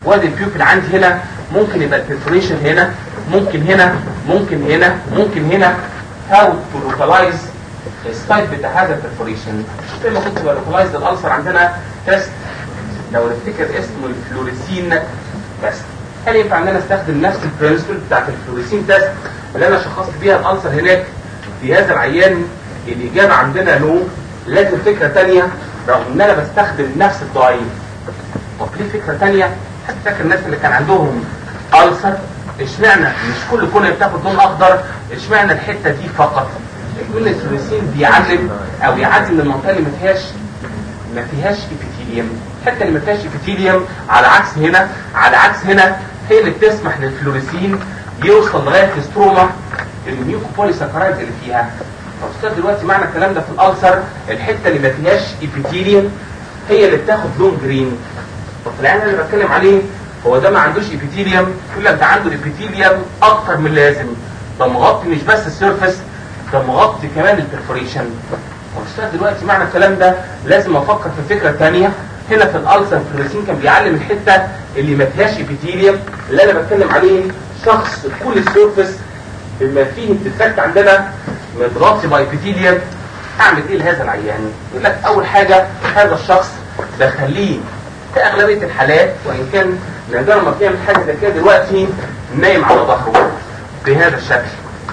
وادي البيوبل عندي هنا ممكن يبقى البرفوريشن هنا ممكن هنا ممكن هنا ممكن هنا هاو تو لوكالايز السايت بتاع هذا البرفوريشن زي ما كنت بلوكالايز الالسر عندنا تيست لو نفتكر اسمه الفلوريسين تيست هل ينفع ان انا استخدم نفس البرنسبل بتاعت الفلوريسين تيست اللي انا شخصت بيها الالسر هناك في هذا العيان الاجابه عندنا نو لازم فكره ثانيه رغم ان انا بستخدم نفس الضعيف طب ليه فكره ثانيه حتى فاكر الناس اللي كان عندهم ألسر اشمعنى مش كل كونه بتاخد لون اخضر اشمعنى الحته دي فقط يقول الثلاثين بيعلم او يعدي من المنطقه اللي ما فيهاش ما فيهاش ابيثيليوم الحته اللي ما فيهاش ابيثيليوم على عكس هنا على عكس هنا هي اللي بتسمح للفلوريسين يوصل لغايه الستروما الميوكوبوليساكرايد اللي فيها طب استاذ دلوقتي معنى الكلام ده في الالسر الحته اللي ما فيهاش ابيثيليوم هي اللي بتاخد لون جرين طب العين اللي بتكلم عليه هو ده ما عندوش ابيثيليوم يقول لك ده عنده ابيثيليوم اكتر من اللازم ده مغطي مش بس السيرفس ده مغطي كمان البرفوريشن طب استاذ دلوقتي معنى الكلام ده لازم افكر في فكره ثانيه هنا في الالسر الفلوريسين كان بيعلم الحته اللي ما فيهاش ابيثيليوم اللي انا بتكلم عليه شخص كل السيرفس بما فيه الديفكت عندنا متغطي بايبيثيليوم اعمل ايه لهذا العيان يقول لك اول حاجه هذا الشخص بخليه في اغلبيه الحالات وان كان نادرا ما بيعمل حاجه زي كده دلوقتي نايم على ظهره بهذا الشكل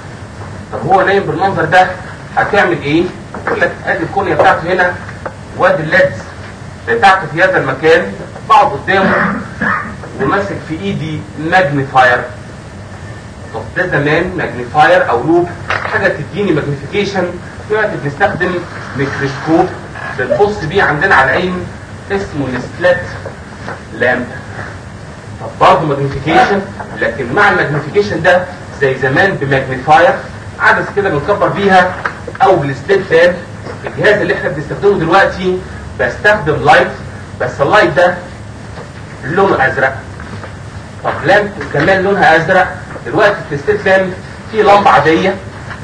طب هو نايم بالمنظر ده هتعمل ايه يقول لك ادي الكونيا بتاعته هنا وادي الليدز بتاعته في هذا المكان بقعد قدامه وماسك في ايدي ماجنيفاير طب ده زمان ماجنيفاير او لوب حاجه تديني ماجنيفيكيشن دلوقتي بنستخدم ميكروسكوب بنبص بيه عندنا على العين اسمه السبلات لامب طب برضه ماجنيفيكيشن لكن مع الماجنيفيكيشن ده زي زمان بماجنيفاير عدسه كده بنكبر بيها او بالسبلات لامب الجهاز اللي احنا بنستخدمه دلوقتي بستخدم لايت بس اللايت ده لونه ازرق طب لامب كمان لونها ازرق دلوقتي في الستيت لامب في لمبه عاديه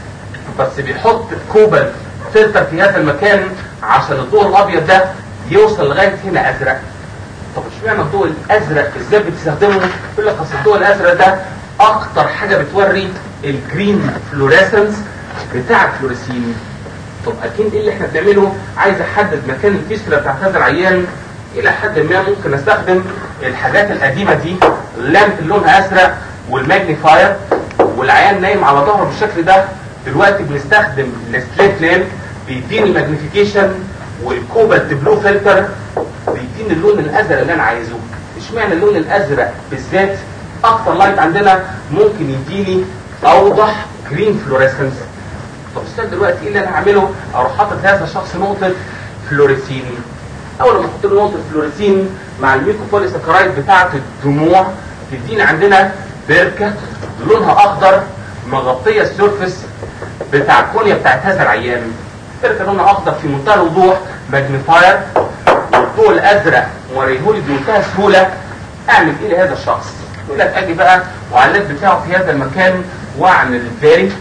بس بيحط كوبل فلتر في هذا المكان عشان الضوء الابيض ده يوصل لغايه هنا ازرق طب اشمعنى الضوء الازرق ازاي بتستخدمه يقول لك اصل الضوء الازرق ده اكتر حاجه بتوري الجرين فلوريسنس بتاع الفلوريسين طب اكيد ايه اللي احنا بنعمله عايز احدد مكان الفيستولا بتاعت هذا العيان الى حد ما ممكن استخدم الحاجات القديمه دي اللامب اللي لونها ازرق والماجنيفاير والعيان نايم على ظهره بالشكل ده دلوقتي بنستخدم السليت لامب بيديني ماجنيفيكيشن والكوبالت بلو فلتر بيديني اللون الازرق اللي انا عايزه اشمعنى اللون الازرق بالذات اكتر لايت عندنا ممكن يديني اوضح جرين فلوريسنس طب استاذ دلوقتي ايه اللي انا هعمله اروح حاطط هذا الشخص نقطه فلوريسين اول ما احط له نقطه فلوريسين مع الميكوبوليساكرايد بتاعه الدموع تديني عندنا بركه لونها اخضر مغطيه السيرفس بتاع الكونيا بتاعت هذا العيان بركه لونها اخضر في منتهى الوضوح ماجنيفاير والضوء الازرق وريهولي بمنتهى السهوله اعمل ايه لهذا الشخص يقول لك اجي بقى وعلى الليد بتاعه في هذا المكان واعمل فيري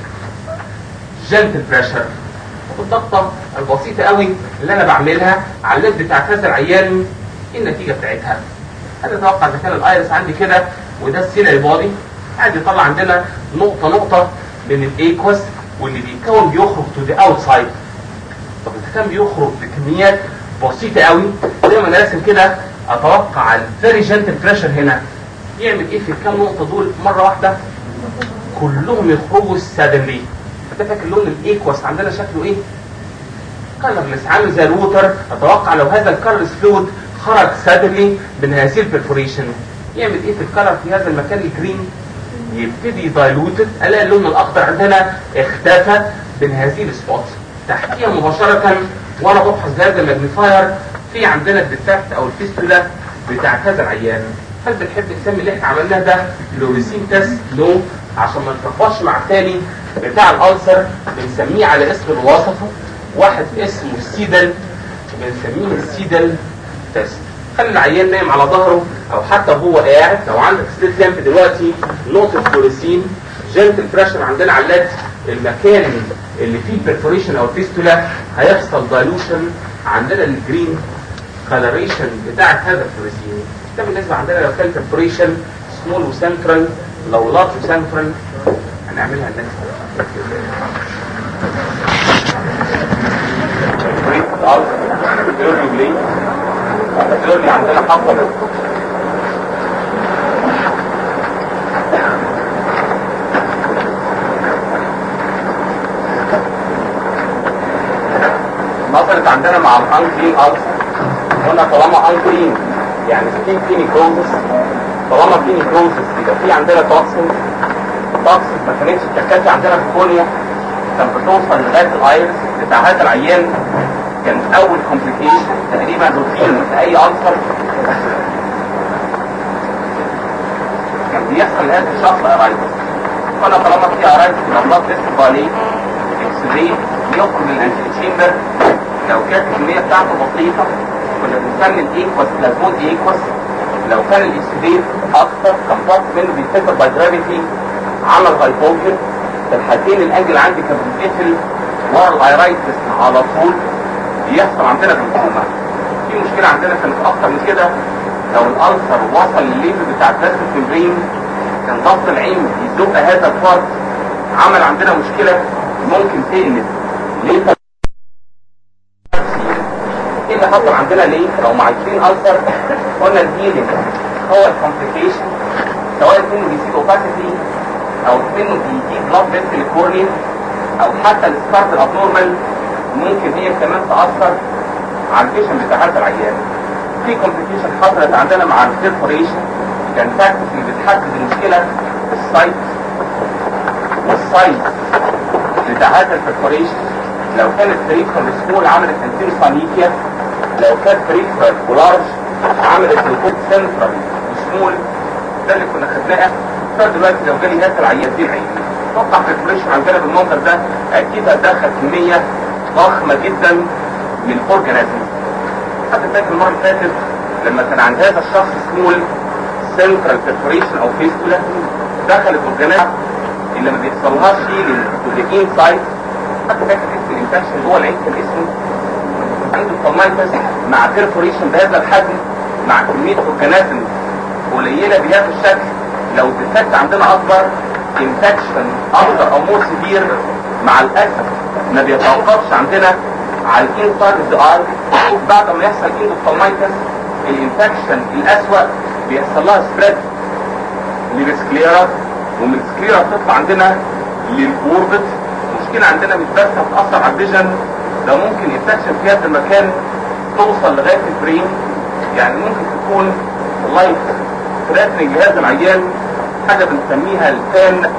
جنتل بريشر الضغطه البسيطه قوي اللي انا بعملها على الليد بتاعت هذا العيان ايه النتيجه بتاعتها انا اتوقع اذا كان الايرس عندي كده وده السيلري بودي عادي يطلع عندنا نقطه نقطه من الايكوس واللي بيتكون بيخرج تو ذا اوتسايد طب اذا كان بيخرج بكميات بسيطه قوي زي ما انا راسم كده اتوقع الفيري جنتل بريشر هنا يعمل ايه في الكام نقطه دول مره واحده كلهم يخرجوا سادنلي انت فاكر لون الايكوس عندنا شكله ايه كلرلس عامل زي الووتر اتوقع لو هذا الكلرلس فلويد خرج سادنلي من هذه البرفوريشن يعمل ايه في الكلر في هذا المكان الجرين يبتدي دايلوتد الاقي اللون الاخضر عندنا اختفى من هذه السبوت تحتيها مباشره وانا بفحص جهاز الماجنيفاير في عندنا الديفكت او الفيستولا بتاعت هذا العيان هل بنحب نسمي اللي احنا عملناه ده فلوريسين تيست نو عشان ما نتلخبطش مع الثاني بتاع الالسر بنسميه على اسم اللي وصفه واحد اسمه السيدل بنسميه السيدل تيست خلي العيان نايم على ظهره او حتى وهو قاعد لو عندك ستيت لامب دلوقتي نقطه فلوريسين جنتل بريشر عندنا على الليد المكان اللي فيه البرفوريشن او الفيستولا هيحصل دايلوشن عندنا الجرين كالريشن بتاعت هذا الفلوريسين ده بالنسبه عندنا لو كان بريبريشن سمول وسنترال لو لارج وسنترال هنعملها النكست عندنا حفظ نظرت عندنا مع الانكلين ألسر قلنا طالما انكلين يعني في كيني كروزس طالما كيني كروزس يبقى في عندنا توكسين توكسين ما كانتش تكاتي عندنا في الكورنيا كان بتوصل لغايه الايرس بتاع هذا العيان كان اول كومبليكيشن تقريبا روتين في اي ألسر كان بيحصل لهذا الشخص ارايتس فانا طالما في ارايتس يبقى بلاد تيست عليه اكس راي يخرج من الانتي تشامبر لو كانت الكميه بتاعته بسيطه كنا بنسمي الايكوس بلازمون ايكوس لو كان الاكسدير اكتر كان ضغط منه بيتكسر باي جرافيتي عمل هايبوجن في الحالتين الانجل عندي كان بيتقفل ورا الايرايتس على طول بيحصل عندنا جلوكوما في مشكله عندنا كانت اكتر من كده لو الالسر وصل للليفل بتاع البلاستيك ممبرين كان ضغط العين يزق هذا الفرد عمل عندنا مشكله ممكن تقلب ليه ايه اللي حصل عندنا ليه لو معالجين ألسر قلنا الهيلينج هو الكومبليكيشن سواء منه بيزيد اوباسيتي او منه بيجيب بلاد فيسل كورنيا او حتى السكارت الابنورمال ممكن هي كمان تاثر على الفيشن بتاع هذا العيان في كومبليكيشن حصلت عندنا مع البرفوريشن كان فاكتس اللي بتحدد المشكله السايت والسايت بتاع هذا البرفوريشن لو كانت بريفر سمول عملت انتيروسانيكيا لو كانت بريفر ولارج عملت الكود سنترال وسمول ده اللي كنا خدناه دلوقتي لو جالي هذا العيان دي العين توقع بريفريشن عندنا بالمنظر ده اكيد هتدخل كميه ضخمه جدا من الاورجانيزم حتى فاكر المره اللي فاتت لما كان عند هذا الشخص سمول سنترال بريفريشن او فيستولا دخلت اورجانيزم اللي ما بيحصلهاش هيلينج تو ذا انسايد حتى فاكر اسم الانفكشن جوه العين كان اسمه عنده طمايتس مع بيرفوريشن بهذا الحجم مع كميه اورجانيزم قليله بهذا الشكل لو الديفكت عندنا اكبر انفكشن اكتر او مور سيفير مع الاسف ما بيتوقفش عندنا على الانسايد اوف ذا اي بعد ما يحصل اندوستومايتس الانفكشن الاسوأ بيحصل لها سبريد للسكليرا ومن السكليرا بتطلع عندنا للاوربت المشكلة عندنا مش بس هتأثر على الفيجن ده ممكن انفكشن في هذا المكان توصل لغاية البرين يعني ممكن تكون لايف ثريتنج لهذا العيان حاجة بنسميها الفان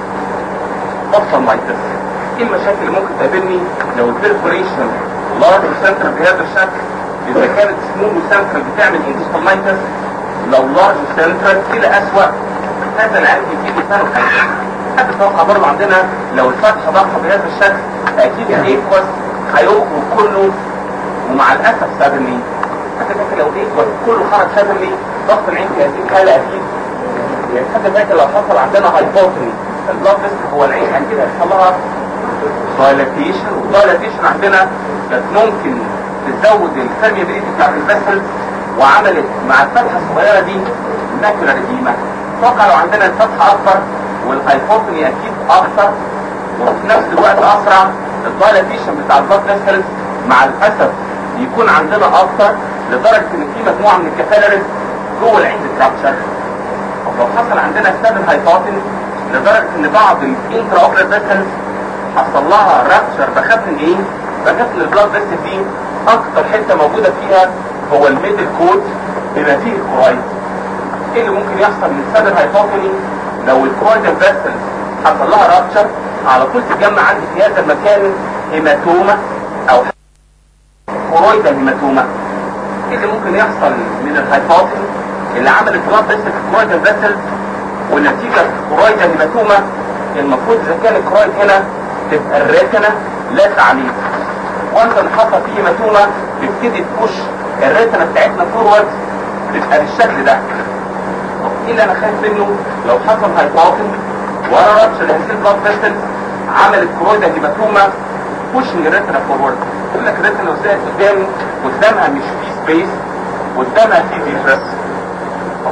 اوبتالمايتس ايه المشاكل اللي ممكن تقابلني لو البرفوريشن لارج سنتر بهذا الشكل اذا كانت سمول سنتر بتعمل انتستالمايتس لو لارج سنتر الى اسوأ هذا العيان بيجي لسانه حد توقع برضه عندنا لو الفتحه ضخمه بهذا الشكل اكيد الايكوس هيخرج كله ومع الاسف سادنلي حتى فاكر لو الايكوس كله خرج سادنلي ضغط العين في هذه الحاله اكيد يعني حتى فاكر لو حصل عندنا هايبوتني البلاد فيسل هو العين اكيد هيحصل لها دايلاتيشن والدايلاتيشن عندنا كانت ممكن تزود الفيرميابيليتي بتاعت الفيسل وعملت مع الفتحه الصغيره دي ماكيولار اديما اتوقع لو عندنا الفتحه اكبر والهايبوتني اكيد اكتر وفي نفس الوقت اسرع الدايلاتيشن بتاع البلاد فيسلز مع الاسف يكون عندنا اكتر لدرجه ان في مجموعه من الكفالرز جوه العين ستراكشر لو حصل عندنا سبب هايبوتن لدرجه ان بعض الانترا اوبرا فيسلز حصل لها رابشر بخاف من ايه؟ بخاف ان البلاد فيسل دي اكتر حته موجوده فيها هو الميدل كود بما فيه الكورايد ايه اللي ممكن يحصل من سبب هايبوتني لو الكوردن فيسل حصل لها رابتشر على طول تتجمع عندي في هذا المكان هيماتوما او كورويدا هيماتوما ايه اللي ممكن يحصل من الهايبوتن اللي عملت راب بس في الكورويدا فيسل والنتيجة كورويدا هيماتوما المفروض اذا كان الكورويد هنا تبقى الريتنا لا عليه وانت اللي حصل فيه هيماتوما تبتدي تخش الريتنا بتاعتنا فورورد تبقى بالشكل ده ايه اللي انا خايف منه لو حصل هايبوتن ورا رابش الهيسين بلاد فيسل عملت كرويدا هيماتوما بوشنج الريتنا فورورد يقول لك الريتنا قدام قدامها مش في سبيس قدامها في فيترس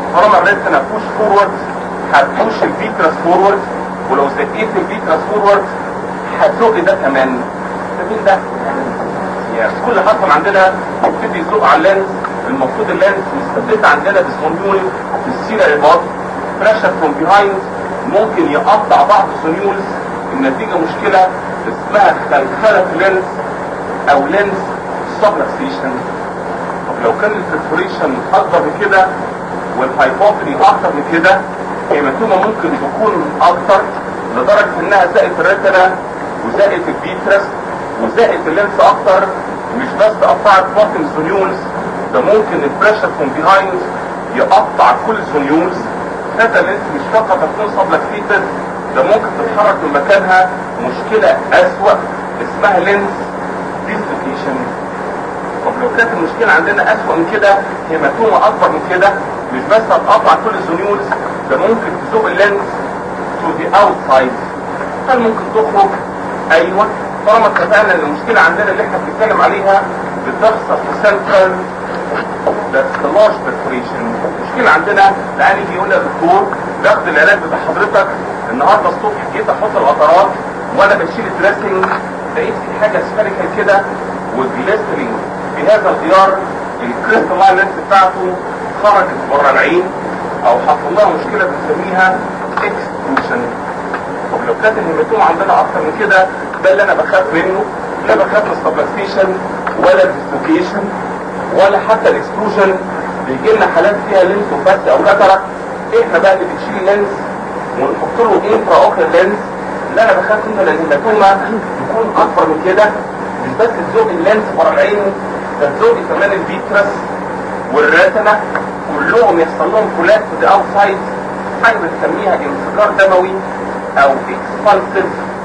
طالما الريتنا بوش فورورد هتبوش الفيترس فورورد ولو زقيت الفيترس فورورد هتزق ده كمان مين ده؟ يعني كل اللي حصل عندنا يبتدي يزق على اللينس المفروض اللينس مستبدة عندنا بسمونيول في السيرة ريباط بريشر فروم بيهايند ممكن يقطع بعض السنيولز النتيجة مشكلة اسمها خلخلة لينس او لينس سبلكسيشن طب لو كان البرفوريشن اكبر من كده والهايبوتري اكتر من كده هيماتوما ممكن تكون اكتر لدرجة انها زائت الريتنا وزائت الفيترس وزائت اللينس اكتر مش بس قطعت باطن السنيولز ده ممكن البريشر فروم بيهايند يقطع كل السنيولز حتى اللينس مش فقط هتكون سبلكسيتد ده ممكن تتحرك من مكانها مشكلة اسوأ اسمها لينس ديسلوكيشن طب لو كانت المشكلة عندنا اسوأ من كده هيماتوما اكبر من كده مش بس هتقطع كل السنيولز ده ممكن تزوق اللينس to the outside هل ممكن تخرج ايوه طالما اتفقنا ان المشكلة عندنا اللي احنا بنتكلم عليها بتحصل في سنترال that's the large perforation المشكلة عندنا الان يجي يقول لي يا دكتور باخد العلاج بتاع حضرتك النهارده الصبح جيت احط القطرات وانا بشيل الدريسنج لقيت في حاجة سفيريكال كده وجليسترينج في هذا الخيار الكريستال لينس بتاعته خرجت بره العين او حصل لها مشكلة بنسميها اكستروشن طب لو كانت الهيماتوما عندنا اكتر من كده ده اللي انا بخاف منه لا بخاف من السبلكسيشن ولا الديسلوكيشن ولا حتى الاكستروجن بيجي لنا حالات فيها لينس وفات او كاتراك احنا بقى اللي بنشيل اللينس ونحط له انترا اوكل لينس اللي انا بخاف منه لان الهيماتوما تكون اكبر من كده مش بس تزوق اللينس بره العين ده تزوق كمان الفيترس والراتنا كلهم يحصل لهم كولات في اوتسايد حاجه بنسميها انفجار دموي او اكسبانسيف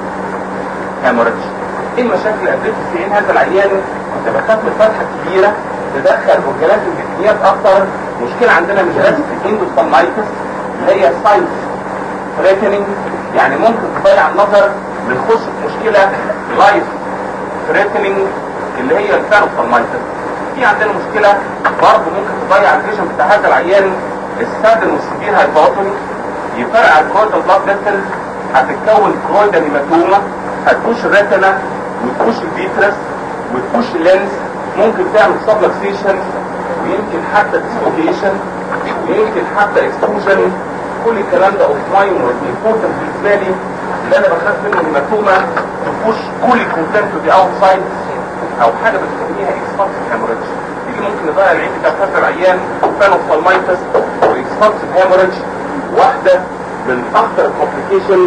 هيموريدج ايه المشاكل اللي قابلت في عين هذا العيان كنت بخاف من فتحه كبيره تدخل اورجانات الجسميات اكتر مشكله عندنا مش بس في الاندوستالمايتس اللي هي ساينس ثريتنينج يعني ممكن تضيع النظر بنخش في مشكله لايف ثريتنينج اللي هي الفانوستالمايتس في عندنا مشكله برضه ممكن تضيع الفيجن بتاع هذا العيان السادن والسبير هايبوتومي يفرقع الكرويدال بلاد فيسلز هتتكون كرويدال هيماتوما هتبوش الريتنا وتبوش الفيترس وتبوش اللينس ممكن تعمل سبلكسيشن ويمكن حتى ديسلوكيشن ويمكن حتى اكستروجن كل الكلام ده اوف ماين امبورتنت بالنسبه لي اللي انا بخاف منه الهيماتوما تبوش كل الكونتنت دي اوتسايد او حاجه بنسميها اكسبانسيف هيموريدج دي ممكن يضيع العين بتاع هذا العيان فانوفالمايتس واكسبانسيف هيموريدج واحده من اخطر الكومبليكيشنز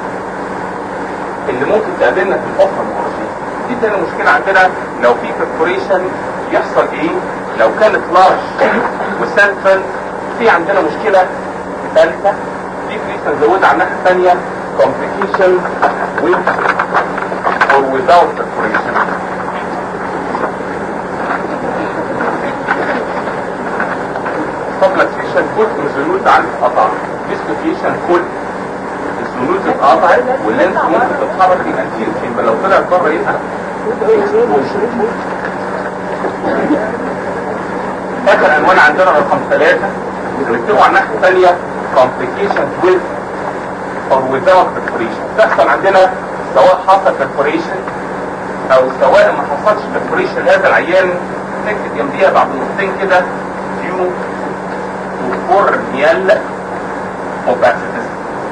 اللي ممكن تقابلنا في الاوفرمولوجي دي تاني مشكلة عندنا لو في بريبوريشن يحصل ايه لو كانت لارج وسنترال في عندنا مشكلة ثالثة دي لسه نزودها على الناحية الثانية complication with or without perforation subluxation كل الزنود عن قطع dislocation كل الزنود اتقطعت واللينس ممكن تتحرك الانتير يبقى لو طلع بره يبقى اخر عنوان عندنا رقم ثلاثة بنكتبه على الناحية الثانية complications with or without perforation تحصل عندنا سواء حصل perforation او سواء ما حصلش perforation لهذا العيان نكتب جنبيها بعد نقطتين كده due to corneal opacities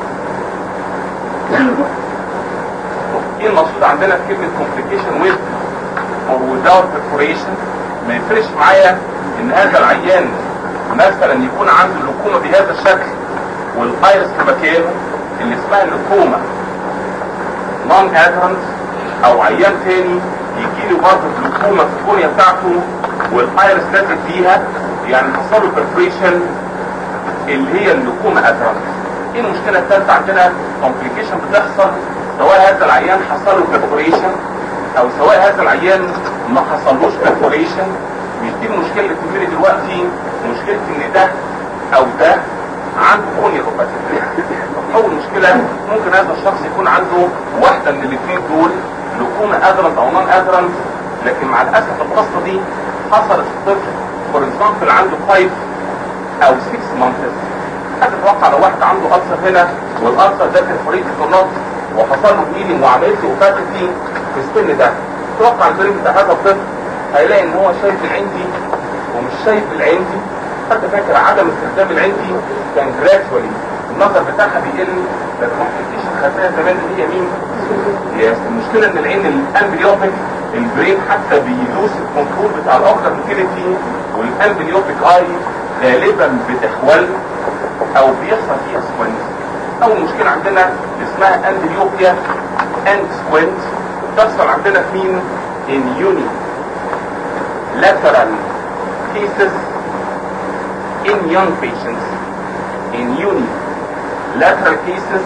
ايه المقصود عندنا في كلمة complication with or without perforation ما يفرقش معايا ان هذا العيان مثلا يكون عنده اللقومة بهذا الشكل والايرس في مكانه اللي اسمها اللقومة نون ادرنت او عيان تاني يجي له برضه اللقومة في الكونية بتاعته والايرس لازق فيها يعني حصل له perforation اللي هي اللقومة ادرنت ايه المشكلة الثالثة عندنا complication بتحصل سواء هذا العيان حصل له perforation او سواء هذا العيان ما حصلوش perforation مش دي المشكلة اللي بتجيلي دلوقتي مشكلة ان ده او ده عنده كونيا روباتيك اول مشكلة ممكن هذا الشخص يكون عنده واحدة من الاثنين دول لقومة ادرنت او نون ادرنت لكن مع الاسف القصة دي حصلت في الطفل فور اكزامبل عنده 5 او 6 مانثس هتتوقع لو واحد عنده ألسر هنا والألسر ده كان فريق النط وحصل له بليدنج وعملت له اوباسيتي في السن ده تتوقع البرين بتاع هذا الطفل هيلاقي ان هو شايف العين دي ومش شايف العين دي حتى فاكر عدم استخدام العين دي كان جرادولي النظر بتاعها بيقل لكن ما حكيتش الخلفيه زمان اللي هي مين؟ يس المشكله ان العين الامبليوبيك البرين حتى بيدوس الكنترول بتاع الاوكتر موتيليتي والامبليوبيك اي غالبا بتحول او بيحصل فيها سكوينت اول مشكله عندنا اسمها امبليوبيا اند سكوينت تحصل عندنا في مين؟ in uni lateral cases in young patients in uni lateral cases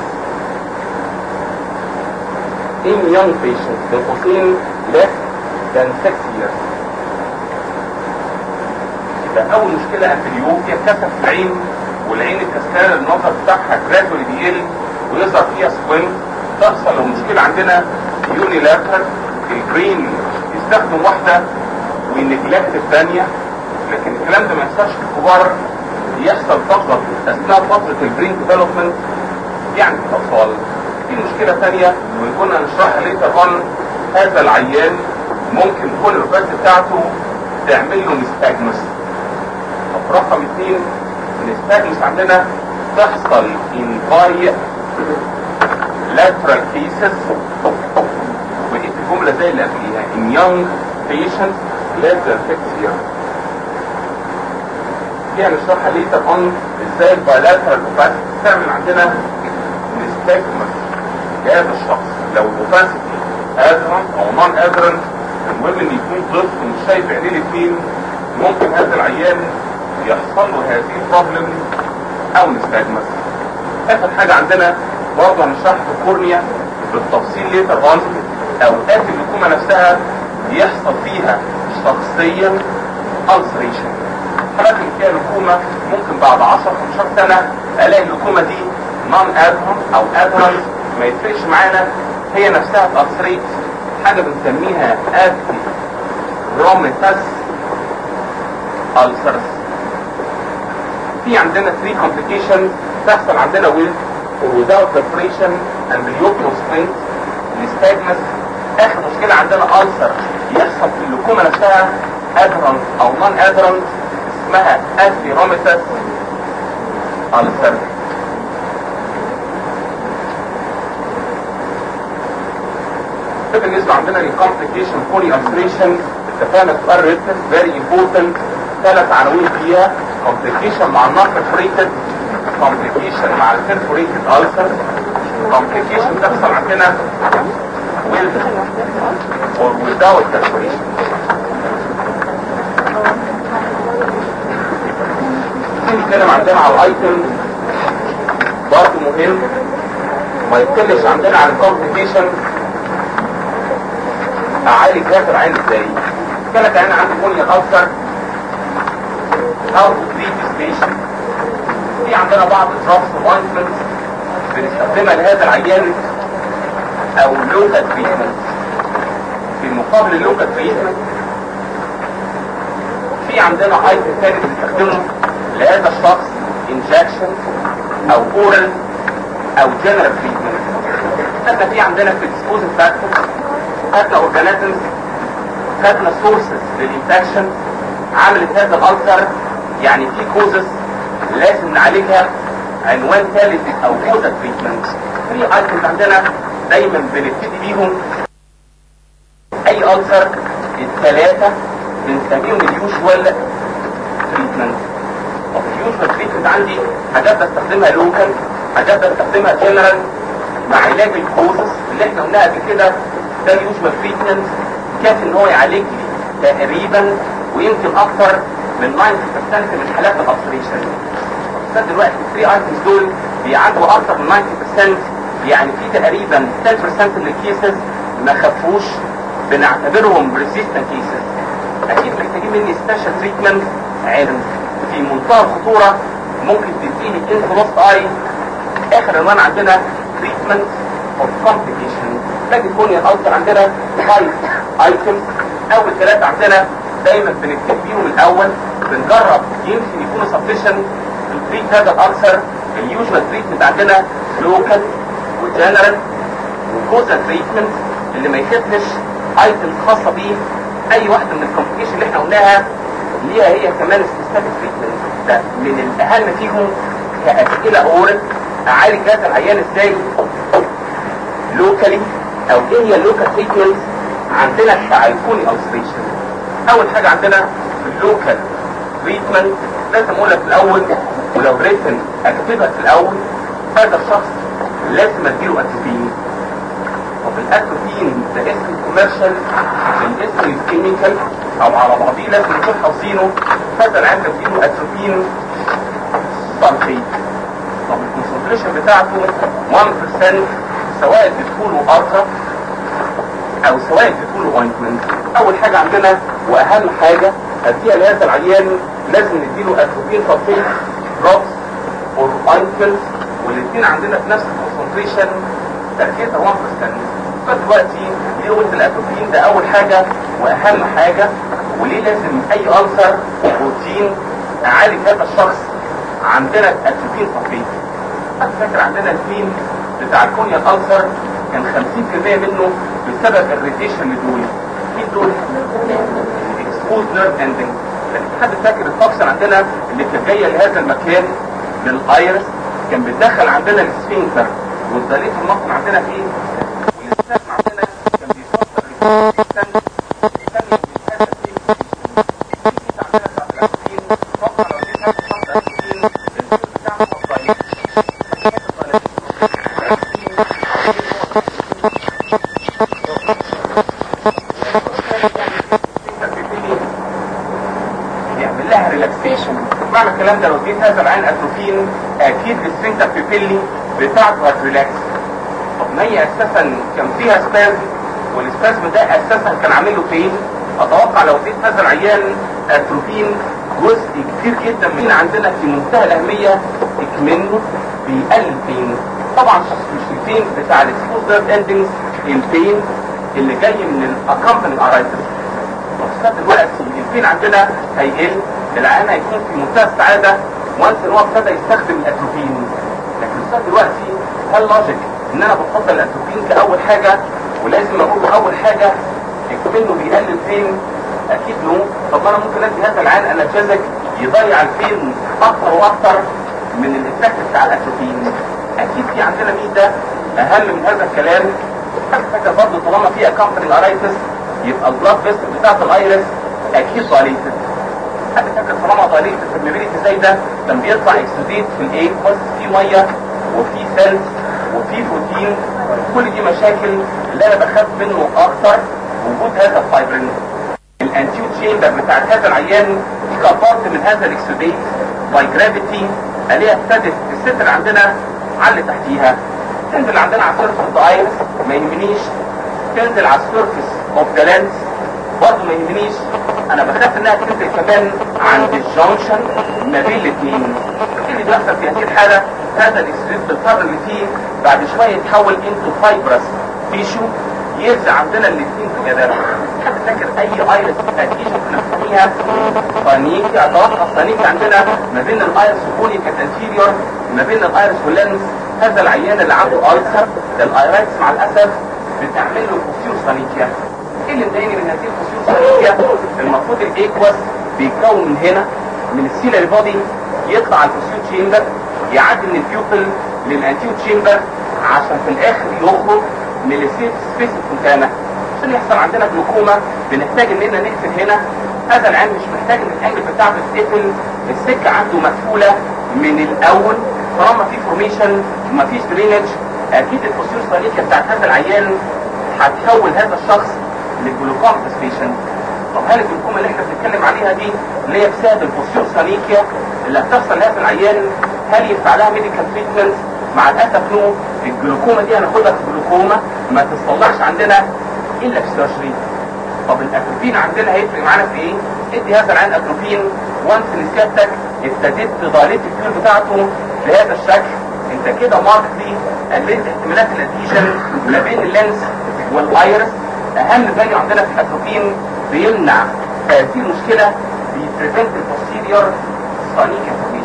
in young patients بين قوسين less than 6 years يبقى اول مشكله امبليوبيا كسف في العين والعين الكسلانه النظر بتاعها جرادولي بيقل ويظهر فيها سكوينت تحصل لو مشكله عندنا يوني لاترال البرين يستخدم واحده وينجلكت الثانيه لكن الكلام ده ما يحصلش في الكبار يحصل فقط اثناء فتره البرين ديفلوبمنت يعني في الاطفال في مشكله ثانيه وكنا نشرحها ليتر اون هذا العيان ممكن كل الرفات بتاعته تعمل له نستاجمس طب رقم اثنين نستاجمس عندنا تحصل ان باي lateral cases ودي الجمله زي اللي قبليها in young patients less than 6 years دي هنشرحها ليتر اون ازاي البايلاترال اوباسيتي تعمل عندنا نستاجمس لهذا الشخص لو الاوباسيتي ادرنت او نون ادرنت المهم ان يكون طفل مش شايف عينيه الاثنين ممكن هذا العيان يحصل له هذه البروبلم او نستاجمس اخر حاجه عندنا برضه هنشرح في الكورنيا بالتفصيل ليتر اون اوقات اللكومه نفسها بيحصل فيها شخصيا ulceration حالات اللي فيها لكومه ممكن بعد 10 15 سنه الاقي اللكومه دي نون ادرن او ادرن ما يفرقش معانا هي نفسها تأثريت حاجه بنسميها ادي روميتاس ulcers في عندنا 3 complications تحصل عندنا with or without perforation and biliopio splint nystagmus اخر مشكلة عندنا ulcer يحصل في اللكومة نفسها adherent او non adherent اسمها atheromatous ulcer ده بالنسبة عندنا للcomplication poly ulceration اتفقنا سؤال written very important ثلاث عناوين فيها complication مع non perforated complication مع ال perforated ulcer complication تحصل عندنا with or without perforation نتكلم عندنا على الايتم برضه مهم ما يتكلمش عندنا عن complication اعالج هذا العين ازاي كانت عين عندي بنية الالسر او treat patient في عندنا بعض drops واينتمنت بنستخدمها لهذا العيان او لوكال تريتمنت في مقابل اللوكال تريتمنت في عندنا ايتم ثاني بنستخدمه لهذا الشخص انجكشن او اورال او جنرال تريتمنت خدنا في عندنا في ديسبوزن فاكتور خدنا اورجانيزمز خدنا سورسز للانفكشن عملت هذا الالسر يعني في كوزس لازم نعالجها عنوان ثالث او كوزا تريتمنت في ايتمز عندنا دايما بنبتدي بيهم اي السر الثلاثه بنسميهم اليوجوال تريتمنت طب اليوجوال تريتمنت عندي حاجات بستخدمها لوكال حاجات بستخدمها جنرال مع علاج الكوزس اللي احنا قلناها قبل كده ده اليوجوال تريتمنت كافي ان هو يعالج لي تقريبا ويمكن اكتر من 90% من حالات الابسريشن بس دلوقتي الثري ايتمز دول بيعالجوا اكتر من 90% يعني في تقريبا 10% من الكيسز ما خفوش بنعتبرهم ريزيستنت كيسز اكيد محتاجين مني سبيشال تريتمنت علم في منتهى الخطوره ممكن تديني انفلوست اي اخر عنوان عندنا تريتمنت اوف كومبليكيشن لكن كونيا الالتر عندنا فايف ايتمز اول ثلاثه عندنا دايما بنكتب بيهم الاول بنجرب يمكن يكونوا سفيشن تريت هذا الالسر اليوجوال تريتمنت عندنا لوكال وجنرال وكوزا تريتمنت اللي ما يخفش ايتم خاصه بيه اي واحده من الكومبليكيشن اللي احنا قلناها ليها هي كمان سبيسيفيك تريتمنت ده من الاهم فيهم كاسئله اورال اعالج هذا العيان ازاي لوكالي او ايه هي اللوكال تريتمنت عندنا بتاع الكوني اوستريشن اول حاجه عندنا في اللوكال تريتمنت لازم اقول لك في الاول ولو ريتن اكتبها في الاول هذا الشخص لازم اديله اتروبين طب الاتروبين ده اسم كوميرشال الاسم الكيميكال او على بعضيه لازم نكون حافظينه هذا العام اديله اتروبين سلفيت طب الكونسنتريشن بتاعته 1% سواء بتكون ارثر او سواء بتكون اوينتمنت اول حاجه عندنا واهم حاجه اديها لهذا العيان لازم نديله اتروبين سلفيت دروبس اور اوينتمنت والاثنين عندنا في نفس الكونسنتريشن تركيزها 1% فدلوقتي ليه قلت الاتروبين ده اول حاجه واهم حاجه وليه لازم اي ألسر بروتين اعالج هذا الشخص عندنا اتروبين سلفيت انا فاكر عندنا الفين بتاع الكونيا الألسر كان 50% منه بسبب الريديشن لدول مين دول؟ اكسبوز نيرف اندنج حد فاكر التوكسين عندنا اللي كانت جايه لهذا المكان من الايرس كان بتدخل عندنا السفنكتر والدليل المصل عندنا في ايه؟ والستاف عندنا كان بيفكر يعمل لها ريلاكسيشن معنى الكلام ده لو اديت هذا العين اتروفين اكيد السفنكتر بيبيلي بتاعته هتريلاكس طب ما هي اساسا كان فيها سبازم والسبازم ده اساسا كان عامل له فين اتوقع لو اديت هذا العيان اتروفين جزء كتير جدا من عندنا في منتهى الاهميه منه بيقلل فين طبعا مش الفين بتاع الاكسبوز اندنجز الفين اللي جاي من الاكمباني ارايتس طب دلوقتي الفين عندنا هيقل العيان هيكون في منتهى السعاده وانس ان هو ابتدى يستخدم الاتروفين لكن السؤال دلوقتي هل لوجيك ان انا بفضل الاتروفين كاول حاجه ولازم اقول له اول حاجه منه بيقلل فين اكيد نو طب انا ممكن ادي هذا العيان انرجيزك يضيع الفين اكتر واكتر من الافكت بتاع الاتروفين اكيد في عندنا ميزه اهم من هذا الكلام فاكر برضه طالما في اكمباني ارايتس يبقى البلاد فيست بتاعت الايرس اكيد دايليتد حد فاكر طالما دايليتد البرميبيليتي زي ده كان بيطلع اكسوديت في الايه بس في ميه وفي سيلز وفي بروتين كل دي مشاكل اللي انا بخاف منه اكتر وجود هذا الفايبرين الانتيو تشامبر بتاعت هذا العيان دي كبارت من هذا الاكسوديت باي جرافيتي اللي هي ابتدت الستر عندنا على تحتيها تنزل عندنا على السيرفس اوف ذا ايرس ما يهمنيش تنزل على السيرفس اوف ذا لينس برضه ما يهمنيش انا بخاف انها تنزل كمان عند الجونشن ما بين الاثنين ايه اللي بيحصل في هذه الحاله هذا الاكسجين بالقدر اللي فيه بعد شويه يتحول انتو فايبرس تيشو يرجع عندنا الاثنين توجذر حد فاكر اي ايرس اديشن بنسميها صانيكي اتوقع صانيكي عندنا ما بين الايرس والكوني كانت انتيريور ما بين الايرس واللينس هذا العيان اللي عنده ألسر ده الايرس مع الاسف بتعمل له فوسيو صانيكيا ايه اللي مضايقني من هذه الفوسيو صانيكيا المفروض الايكوس بيتكون من هنا من السيلري بودي يطلع على الفوسيو تشامبر يعدي من البيوبل للانتيو تشامبر عشان في الاخر يخرج من السيف سبيس الفونتانا عشان يحصل عندنا جلوكوما بنحتاج اننا نقفل هنا هذا العين مش محتاج ان الانجل بتاعته تتقفل السكه عنده مقفوله من الاول طالما في فورميشن ومفيش درينج اكيد الفوسيول صانيكيا بتاعت هذا العيان هتحول هذا الشخص للجلوكوما ستيشن طب هل الجلوكوما اللي احنا بنتكلم عليها دي اللي هي بسبب الفوسيول صانيكيا اللي هتحصل لهذا العيان هل ينفع لها ميديكال تريتمنت مع الاسف نو الجلوكوما دي هناخدها في جلوكوما ما تصلحش عندنا الا في سيرجري طب الاتروفين عندنا هيفرق معانا في ايه؟ ادي هذا العين اتروفين وانس ان سيادتك ابتديت تضاليت الكيور بتاعته بهذا الشكل انت كده ماركتلي قللت احتمالات الاديشن ما بين اللينس والايرس اهم فاليو عندنا في الاتروفين بيمنع هذه المشكله بيبريفنت البوستيريور سونيك انفورميشن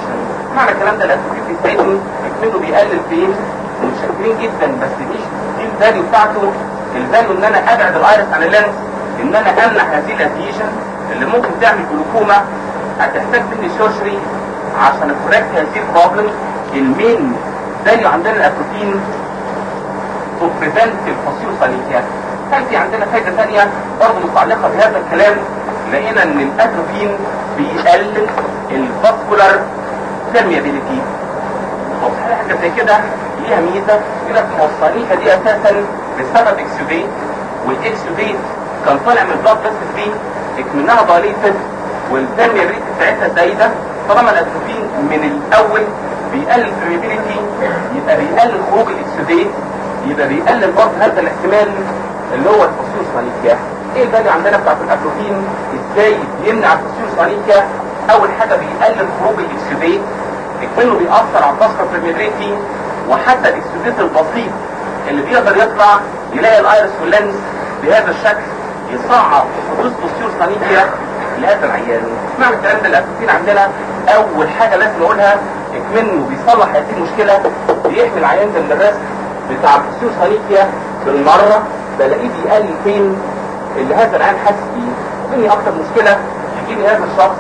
معنى الكلام ده الاتروفين بيساعدني منه بيقلل فين متشكرين جدا بس مش دي الفاليو بتاعته الفاليو ان انا ابعد الايرس عن اللينس ان انا امنع هذه الاديشن اللي ممكن تعمل جلوكوما هتحتاج مني سيرجري عشان افرق هذه البروبلم المين فاليو عندنا الاتروفين تو بريفنت الفاسيوساليكيا كان في عندنا فايدة ثانية برضه متعلقة بهذا الكلام لقينا ان الاتروفين بيقلل الفاسكولار permeability طب هل حاجة زي كده ليها ميزة يقول لك ما هو الصنيفة دي اساسا بسبب اكسوديت والاكسوديت كان طالع من البلاد بس دي اكمنها ضاليتد والبرميابيليتي بتاعتها زايدة طالما الاتروفين من الاول بيقلل البرميابيليتي يبقى بيقلل خروج الاكسوديت يبقى بيقلل برضه هذا الاحتمال اللي هو الفصيل صانيكيا ايه الفاليو عندنا بتاعت الاتروفين ازاي يمنع الفصيل صانيكيا اول حاجه بيقلل خروج الاكسوديت منه بيأثر على الباسكر بريميريتي وحتى الاكسوديت البسيط اللي بيقدر يطلع يلاقي الايرس واللينس بهذا الشكل يصعب حدوث فصيل صانيكيا لهذا العيان معنى الكلام ده الاتروفين عندنا اول حاجه لازم نقولها منه بيصلح هذه المشكله بيحمي العيان ده من الرسم بتاع الفصيل صانيكيا بالمره بلاقيه بيقلل فين اللي هذا العيان حاسس بيه مني اكتر مشكله يجي لي هذا الشخص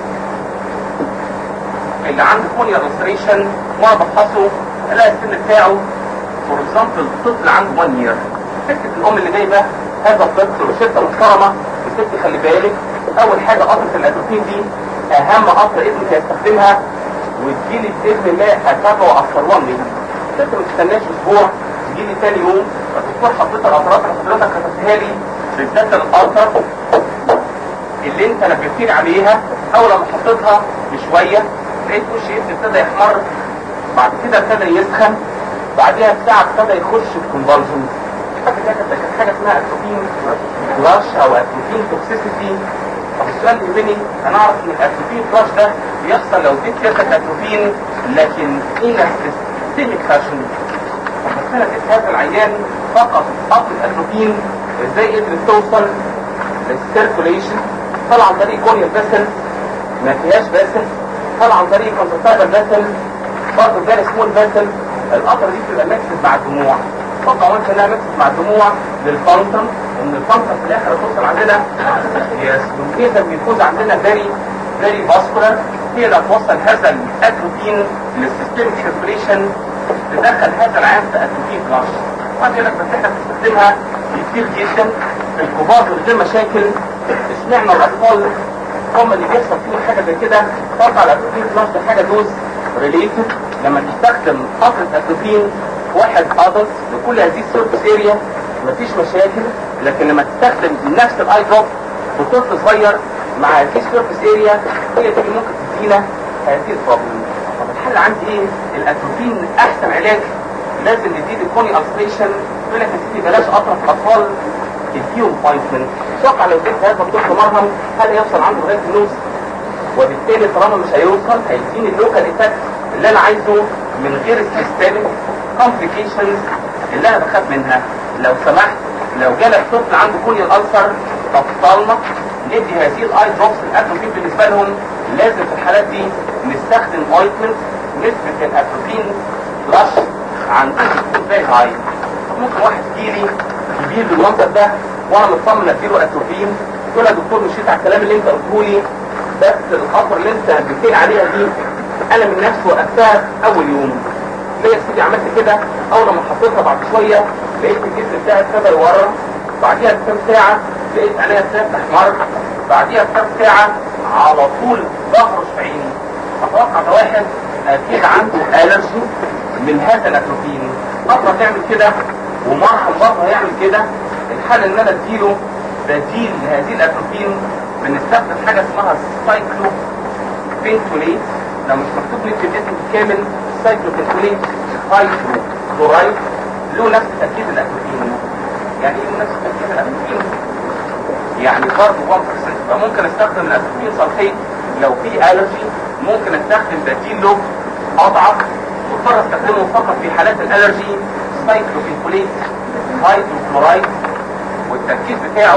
اللي عنده كونيا ريستريشن وانا بفحصه الاقي السن بتاعه فور اكزامبل طفل عنده 1 يير فكره الام اللي جايبه هذا الطفل وشركه محترمه الست خلي بالك اول حاجه قطره الاتروفين دي اهم قطره ابنك هيستخدمها وتجيلي باذن الله هتابعه اكثر وان ليها الست ما تستناش اسبوع تجيلي ثاني يوم فتكون حطيت القطرات اللي حضرتك كتبتها لي بالذات القطر اللي انت نبهتني عليها اول ما حطيتها بشويه لقيت وشي ابتدى يحمر بعد كده ابتدى يسخن بعدها بساعة ابتدى يخش في كونفالجن فاكر ده كانت حاجة اسمها اتروفين فلاش او اتروفين توكسيسيتي طب السؤال اللي يهمني انا اعرف ان الاتروفين فلاش ده بيحصل لو اديت كاسة اتروفين لكن ان سيستميك فاشن بس انا اديت هذا العيان فقط قطر اتروفين ازاي قدرت توصل للسيركوليشن طلع عن طريق كونيا فيسل ما فيهاش فيسل طلع عن طريق كونترتايبل فيسل برضه فيري سمول فيسل القطره دي بتبقى ميكسد مع الدموع طبعا وانت انها ميكسد مع الدموع للفانتم ومن الفانتم في الاخر توصل عندنا هي سبونكيزا بيفوز عندنا فيري فيري فاسكولار هي اللي هتوصل هذا الاتروفين للسيستميك سيركوليشن تدخل هذا العام في اتروفين فلاش وبعد كده بس احنا بنستخدمها كتير جدا في الكبار من غير مشاكل اشمعنى الاطفال هم اللي بيحصل فيهم حاجه زي كده طبعا الاتروفين فلاش ده حاجه دوز ريليتد لما تستخدم قطرة اتروفين واحد ادلت لكل هذه السيرفيس اريا مفيش مشاكل لكن لما تستخدم نفس الاي دروب بطفل صغير مع هذه السيرفيس اريا هي دي اللي ممكن تدينا هذه البروبلم طب الحل عندي ايه؟ الاتروفين احسن علاج لازم نديله كوني الستريشن يقول لك يا سيدي بلاش قطره في الاطفال اديهم بايتمنت اتوقع لو اديت هذا الطفل مرهم هل هيوصل عنده لغايه النوز وبالتالي طالما مش هيوصل هيديني اللوكال افكت اللي انا عايزه من غير السيستميك كومبليكيشنز اللي انا بخاف منها لو سمحت لو جالك طفل عنده كونيال الالسر تفصلنا ندي هذه الاي دروبس الاتروفين بالنسبه لهم لازم في الحالات دي نستخدم اوينتمنت نسبه الاتروفين فلاش عندها تكون فيري هاي ممكن واحد يجيلي كبير بالمنظر ده وانا مطمن اديله اتروفين تقول يا دكتور مشيت على الكلام اللي انت قلته لي بس الخطر اللي انت بتقول عليها دي انا من نفسي وقفتها اول يوم ليه يا سيدي عملت كده اول ما حطيتها بعد شويه لقيت الجسم بتاعي ابتدى ورا بعديها بكام ساعه لقيت عينيا ابتدت تحمر بعديها بكام ساعه على طول ظهر في عيني اتوقع ده واحد اكيد عنده الرجي من هذا الاتروفين فتره تعمل كده ومرهم برضه هيعمل كده الحل ان انا اديله بديل لهذه الاتروفين بنستخدم حاجه اسمها سايكلو بنتوليت لو مش مكتوب لي في الاسم الكامل سايكلو بنتوليت هايدرو كلورايد له نفس تركيز الاتروفين يعني ايه له نفس تركيز الاتروفين يعني برضه 1% فممكن استخدم الاتروفين صلحيت لو في الرجي ممكن استخدم بديل له اضعف واضطر استخدمه فقط في حالات الالرجي سايكلو بنتوليت هايدرو كلورايد والتركيز بتاعه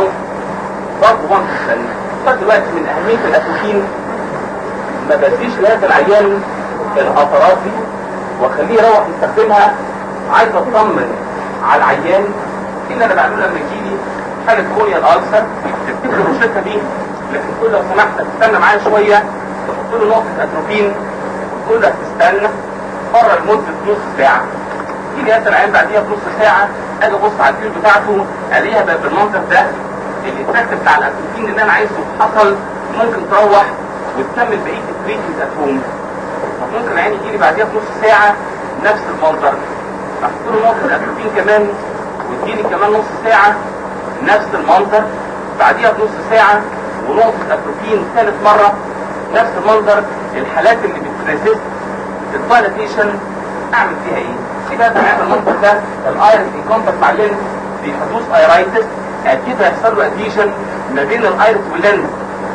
برضه 1% لغايه دلوقتي من اهميه الاتروفين ما بديش لهذا العيان القطرات دي واخليه يروح يستخدمها عايز اطمن على العيان ايه اللي انا بعمله لما يجيلي حاله كوريا الالسر تفتكر المشركه دي لكن تقول لو سمحت تستنى معايا شويه تحط له نقطه اتروبين وتقول له تستنى بره لمده نص ساعه يجي هذا العيان بعديها بنص ساعه اجي ابص على الفيل بتاعته الاقيها بقى بالمنظر ده الايفكت بتاع الاتروبين اللي انا عايزه حصل ممكن تروح وتكمل بقيه التريتمنت ات هوم طب ممكن العين يجي لي بعديها بنص ساعه نفس المنظر احط له نقطه اتروبين كمان وتجيلي كمان نص ساعه نفس المنظر بعديها بنص ساعه ونقطه اتروبين ثالث مره نفس المنظر الحالات اللي بتريزيست الدايلاتيشن اعمل فيها ايه؟ سيبها تعمل المنظر ده الايرس انكونتاكت مع اللينز في حدوث ايرايتس اكيد هيحصل له اديشن ما بين الايرس واللينز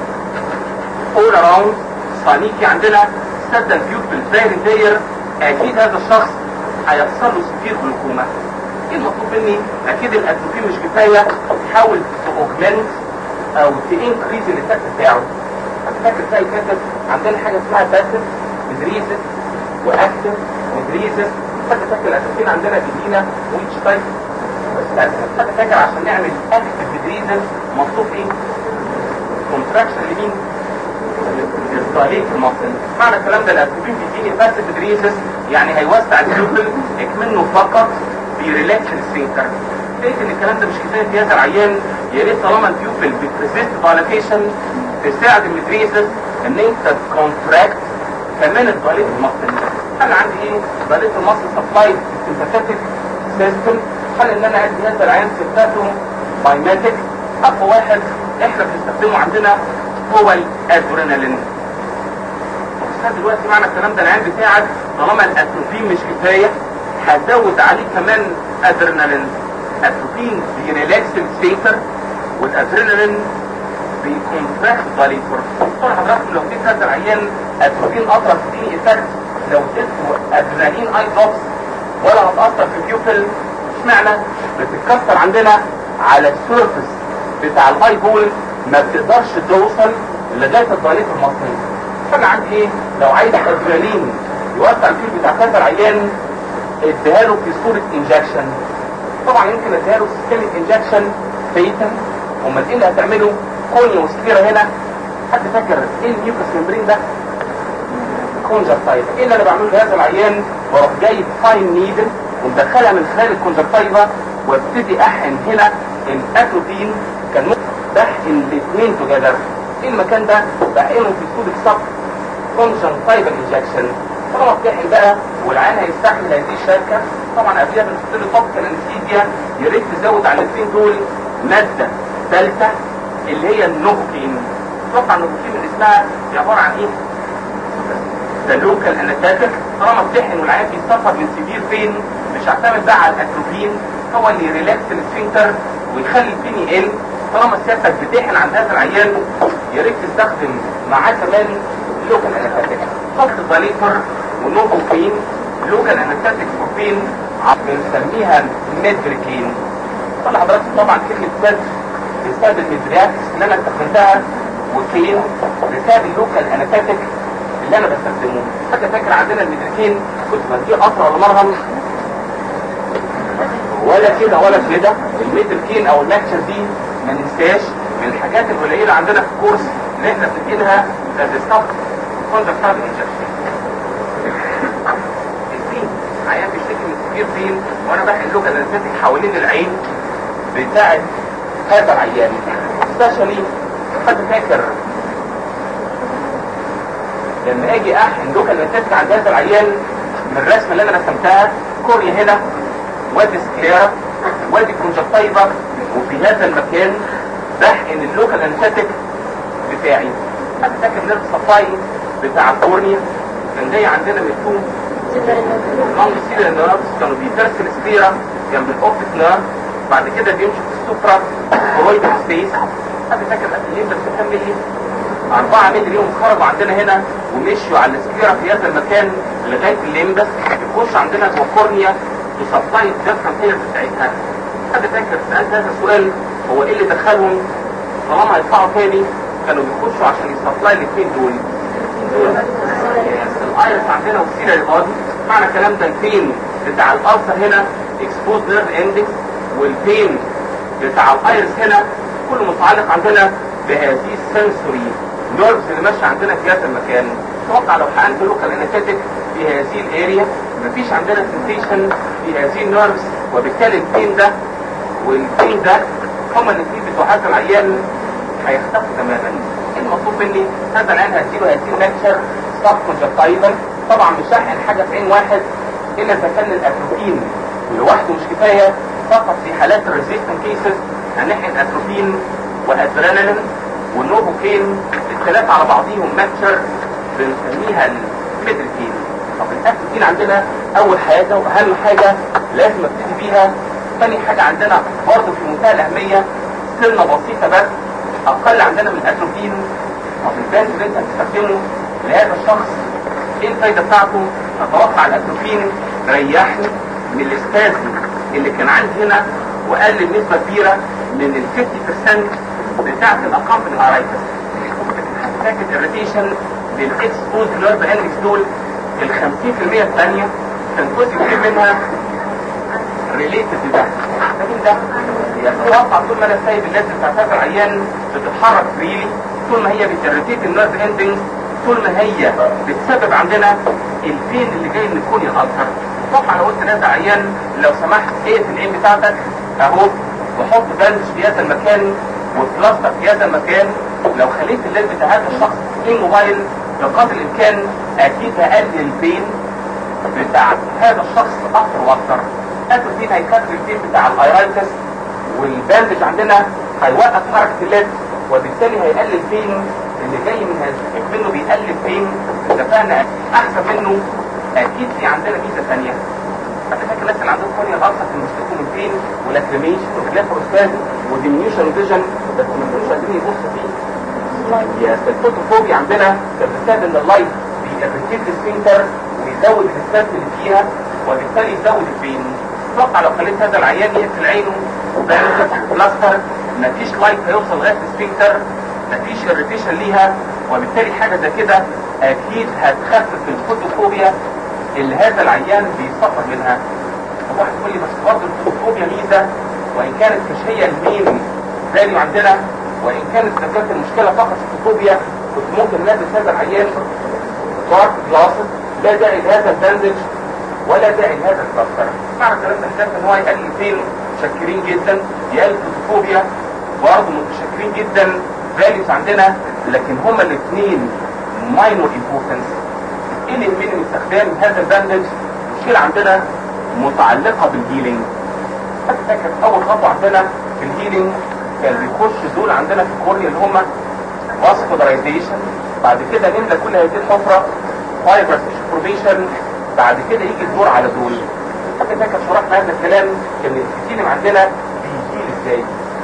اول اراوند صانيكي عندنا سد البيوبل داير داير اكيد هذا الشخص هيحصل له سفير جلوكوما ايه المطلوب مني اكيد الاتروفين مش كفايه تحاول تاوجمنت او تانكريز الايفكت بتاعه فاكر زي كاتب عندنا حاجه اسمها باسف مدريسس واكتف مدريسس فاكر فاكر الاتروفين عندنا بيدينا ويتش تايب بس فاكر فاكر عشان نعمل اكتف مدريسس مطلوب ايه؟ كونتراكشن لمين؟ الصليب في المصل معنى الكلام ده الاتروفين بيديني باسف مدريسس يعني هيوسع البيوبل اكمنه فقط بيريلاكس السفنكتر لقيت ان الكلام ده مش كفايه في هذا العيان يا ريت طالما البيوبل بتريزيست فاليفيشن تساعد المدريسس ان انت تكونتراكت كمان الضليل المصل انا عندي ايه ضليل المصل سبلاي سيمباثيك سيستم هل ان انا ادي هذا العيان سيمباثو بايماتيك اقوى واحد احنا بنستخدمه عندنا هو الادرينالين بس دلوقتي معنى الكلام ده العيان بتاعك طالما الاتروفين مش كفايه هزود عليه كمان ادرينالين اتروفين بيريلاكس السيتر والادرينالين بيكونتراكت فاليتور طبعا حضراتكم لو اديت هذا العيان اتروفين اطرف تديني ايفكت لو اديته ادرينالين اي دروبس ولا هتاثر في البيوبل اشمعنى بتتكسر عندنا على السيرفس بتاع الاي بول ما بتقدرش توصل لغايه الضليل المصري فانا عندي ايه لو عايز ادرينالين يوسع الفيل بتاع هذا العيان اديها له في صوره انجكشن طبعا يمكن اديها له سيستميك انجكشن فيتا امال ايه اللي هتعمله كونيا وسكيرة هنا حد فاكر ايه النيوكس ممبرين ده كونجرتايفا ايه اللي انا بعمله لهذا العيان واروح جايب فاين نيدل ومدخلها من خلال الكونجرتايفا وابتدي احقن هنا الاتروبين كان ممكن بحقن الاثنين توجذر ايه المكان ده بحقنه في صوره صف كونجرتايفا انجكشن طالما بتحقن بقى والعيان هيستحمل هذه الشركه طبعا قبلها بنحط له توبيكال انستيزيا يا ريت تزود على الاثنين دول ماده ثالثه اللي هي النوكين طبعا النوكين من اسمها هي عباره عن ايه؟ ده لوكال انستاتيك طالما بتحقن والعيان بيصفر من سيفير بين مش هعتمد بقى على الاتروبين هو اللي يريلاكس السفنكتر ويخلي البين يقل طالما سيادتك بتحقن عند هذا العيان يا ريت تستخدم معاه كمان لوكال انستاتيك خط الضليفر والنوكوكين لوكال انستاتيك فورفين بنسميها ميدريكين طلع حضرتك طبعا كلمه ميدر بسبب المدريات اللي انا استخدمتها وكين بسبب اللوكال انستاتيك اللي انا بستخدمه حتى فاكر عندنا المدركين كنت بديه قطره ولا مرهم ولا كده ولا كده الميدركين او الماتشر دي ما ننساش من الحاجات القليله عندنا في الكورس اللي احنا بندينها از ستاف كونتراكتال انجكشن البين عيان بيشتكي من سفير بين وانا بحقن لوكال انستاتيك حوالين العين بتاعت هذا العيان سبيشالي حد فاكر لما اجي احقن لوكال انستاتيك عند هذا العيان من الرسمه اللي انا رسمتها كوريا هنا وادي سكليرا وادي كونجكتيفا وفي هذا المكان بحقن اللوكال انستاتيك بتاعي حد فاكر نيرف سبلاي بتاع الكورنيا كان جاي عندنا من تو لونج سيلر نيرفز كانوا بيترسل سكليرا جنب الاوبتيك نيرف بعد كده بيمشي في السوبرا كورويد سبيس حد فاكر قد ايه بس كام ملي 4 ملي يوم خرجوا عندنا هنا ومشوا على السكليرا في هذا المكان لغايه الليمبس يخش عندنا جوه كورنيا تسبلاي الدفع هي بتاعتها حد فاكر سالت هذا السؤال هو ايه اللي دخلهم طالما هيطلعوا تاني كانوا بيخشوا عشان يسبلاي الاثنين دول دول الايرس عندنا والسيريال بادي معنى الكلام ده البين بتاع الالسر هنا اكسبوز نيرف اندكس والبين بتاع الايرس هنا كله متعلق عندنا بهذه السنسوري نيرفز اللي ماشيه عندنا في هذا المكان اتوقع لو حقنت لوكال انستيك في هذه الاريا مفيش عندنا سنسيشن في هذه النيرفز وبالتالي البين ده والبين ده هما الاثنين بتوع هذا العيان هيختفوا تماما ايه المطلوب مني هذا العيان هديله هذه الماتشر ستاف كونجكتايفل طبعا مش هحقن حاجه في عين واحد الا اذا كان الاتروبين لوحده مش كفايه فقط في حالات الريزيستنت كيسز هنحقن اتروبين وادرينالين والنوفوكين الثلاثه على بعضيهم ماتشر بنسميها الميدركين طب الاتروبين عندنا اول حاجه واهم حاجه لازم ابتدي بيها ثاني حاجه عندنا برضه في منتهى الاهميه سنه بسيطه بس اقل عندنا من الاتروبين طب الباند اللي انت هتستخدمه لهذا الشخص ايه الفايده بتاعته اتوقع الاتروبين ريحني من الاستاذ اللي كان عندي هنا وقلل نسبه كبيره من ال 50% بتاعه الاكامبني ارايتس فاكر الريتيشن للاكسبوز نيرف اندكس دول ال 50% الثانيه كان جزء كبير منها ريليتد لده لكن ده يتوقع طول ما انا سايب الناس بتاعت هذا العيان بتتحرك فريلي طول ما هي بتريتيت النيرف اندنج طول ما هي بتسبب عندنا البين اللي جاي من الكونيا الالتر طبعا لو قلت لهذا عيان لو سمحت ايه في العين بتاعتك اهو وحط بندج في هذا المكان وبلاستر في هذا المكان لو خليت الليل بتاع هذا الشخص موبايل بقدر الامكان اكيد هقلل البين بتاع هذا الشخص اكتر واكتر اتروفين هيكسر البين بتاع الايرايتس والباندج عندنا هيوقف حركه الليد وبالتالي هيقلل البين اللي جاي من هذا منه بيقلل بين اتفقنا احسن منه اكيد في عندنا ميزه ثانيه فاكر الناس اللي عندهم كونيا الالسر كانوا بيشتكوا من بين ولاكريميشن وبلافروسباز وديميوشن فيجن بس ما كانوش قادرين يبصوا فيه يا الفوتوفوبيا عندنا كانت بتسبب ان اللايت بيرتيب السفنكتر ويزود الاسباب اللي فيها وبالتالي يزود البين اتوقع لو خليت هذا العيان يقفل عينه وبانجت بلاستر مفيش لايت هيوصل لغايه السفنكتر مفيش اريتيشن ليها وبالتالي حاجه زي كده اكيد هتخفف الفوتوفوبيا اللي هذا العيان بيسقط منها طب واحد يقول لي بس برضه الفوتوفوبيا ميزه وان كانت مش هي المين فاليو عندنا وان كانت كانت المشكله فقط في الفوتوفوبيا كنت ممكن نلبس هذا العيان دارك جلاسز لا داعي لهذا الباندج ولا داعي لهذا الكلاستر معنى الكلام ده شايف ان هو يقلل البين متشكرين جدا يقلل الفوتوفوبيا برضه متشكرين جدا فاليوز عندنا لكن هما الاثنين ماينور امبورتنس ايه اللي يهمني من استخدام هذا الباندج المشكله عندنا متعلقه بالهيلينج فاكر اول خطوه عندنا في الهيلينج كان بيخش دول عندنا في الكورنيا اللي هما فاسكولارايزيشن بعد كده نملى كل هذه الحفره فايبرس فورميشن بعد كده يجي الدور على دول فاكر شرحنا هذا الكلام كان الهيلينج عندنا بيهيل ازاي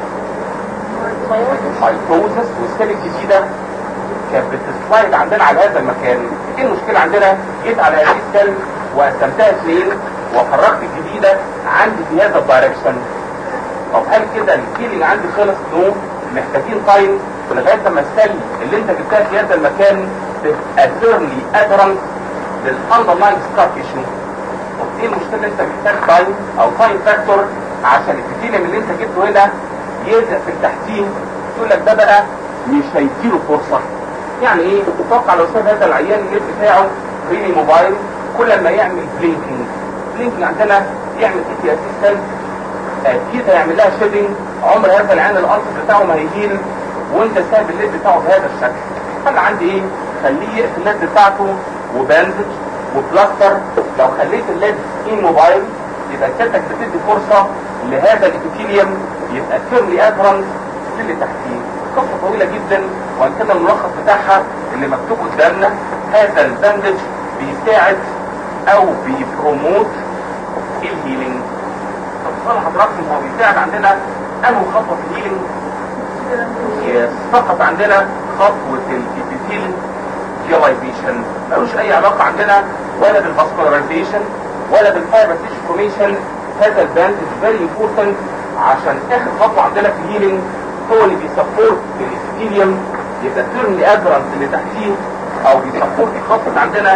هايبوزس والسيل الجديدة كانت بتسلايد عندنا على هذا المكان ايه المشكلة عندنا جيت على هذه السيل وقسمتها اثنين وخرجت الجديدة عندي في هذا الدايركشن طب هل كده الكيلينج عندي خلص نو محتاجين تايم لغاية لما السيل اللي انت جبتها في هذا المكان تبقى ثيرلي ادرنت للاندرلاين سكار ايشو طب ايه المشكلة انت محتاج تايم او تايم فاكتور عشان الكيلينج اللي انت جبته هنا يلزق في التحتين يقول لك ده بقى مش هيديله فرصة يعني ايه تتوقع لو ساب هذا العيان الليل بتاعه ريلي موبايل كل ما يعمل بلينكينج بلينكينج عندنا يعمل اي تي اسيستنت اكيد هيعمل لها شيدنج عمر هذا العيان الارض بتاعه ما هيهيل وانت سايب الليل بتاعه بهذا الشكل فانا عندي ايه خليه يقفل الليد بتاعته وباندج وبلاستر لو خليت الليد ان موبايل يبقى كانك بتدي فرصة لهذا الابيثيليوم يبقى فيرلي ادرنس للي تحتيه قصة طويلة جدا وان كان الملخص بتاعها اللي مكتوب قدامنا هذا الباندج بيساعد او بيبروموت الهيلينج طب سؤال حضراتكم هو بيساعد عندنا انه خطوة في الهيلينج فقط عندنا خطوة الابيثيل جيلايزيشن ملوش اي علاقة عندنا ولا بالفاسكولاريزيشن ولا بالفايبر تيشو فورميشن هذا الباند فيري امبورتنت عشان اخر خطوه عندنا في الهيلينج هو اللي بيسبورت الابيثيليوم يبقى تيرن ادرنس اللي تحتيه او بيسبورت خطوه عندنا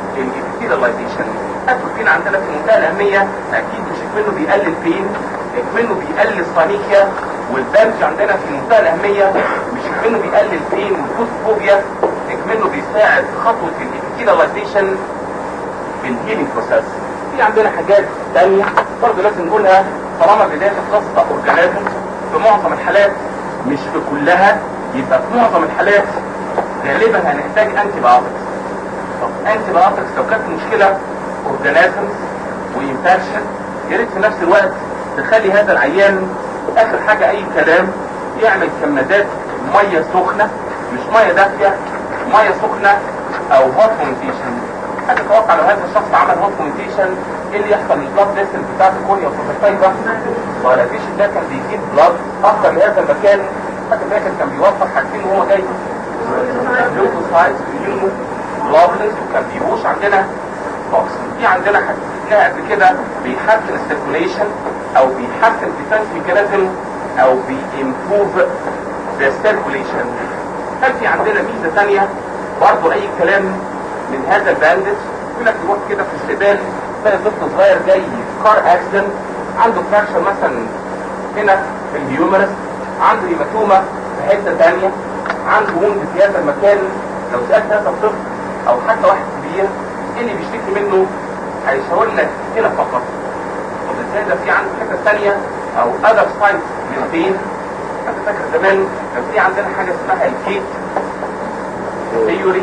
الابيثيلايزيشن اتروبين عندنا في منتهى الاهميه اكيد مش منه بيقلل بين منه بيقلل صانيكيا والبنج عندنا في منتهى الاهميه مش منه بيقلل بين والفوبيا منه بيساعد في خطوه الابيثيلايزيشن في الهيلينج بروسيس في عندنا حاجات تانية برضه لازم نقولها طالما بدايه القصه اورجانيزم في معظم الحالات مش في كلها يبقى في معظم الحالات غالبا هنحتاج انتي بايوتكس طب انتي بايوتكس لو كانت المشكله اورجانيزمز وانفكشن يا ريت في نفس الوقت تخلي هذا العيان اخر حاجه اي كلام يعمل كمادات ميه سخنه مش ميه دافيه ميه سخنه او هوت فوميتيشن حاجه تتوقع لو هذا الشخص عمل هوت فوميتيشن ايه اللي يحصل للبلاد فيسل بتاعت الكوريا والبروتايبا والاديشن ده كان بيجيب بلاد اكتر لهذا المكان فاكر فاكر كان بيوفر حاجتين وهو جاي لوكوسايت ويونو جلوبلز وكان بيهوش عندنا توكسين في عندنا حاجه قبل كده بيحسن السيركوليشن او بيحسن ديفنس ميكانيزم او بيمبروف ذا سيركوليشن هل في عندنا ميزه ثانيه برضه اي كلام من هذا الباندج يقول لك تروح كده في الاستقبال تلاقي طفل صغير جاي في كار اكسيدنت عنده فراكشر مثلا هنا في الهيومرس عنده هيماتوما في حته ثانيه عنده وند في هذا المكان لو سالت هذا الطفل او حتى واحد كبير ايه اللي بيشتكي منه هيشاور لك هنا فقط طب ازاي ده في عنده حته ثانيه او اذر سايت للبين انت فاكر زمان كان في عندنا حاجه اسمها الكيت ثيوري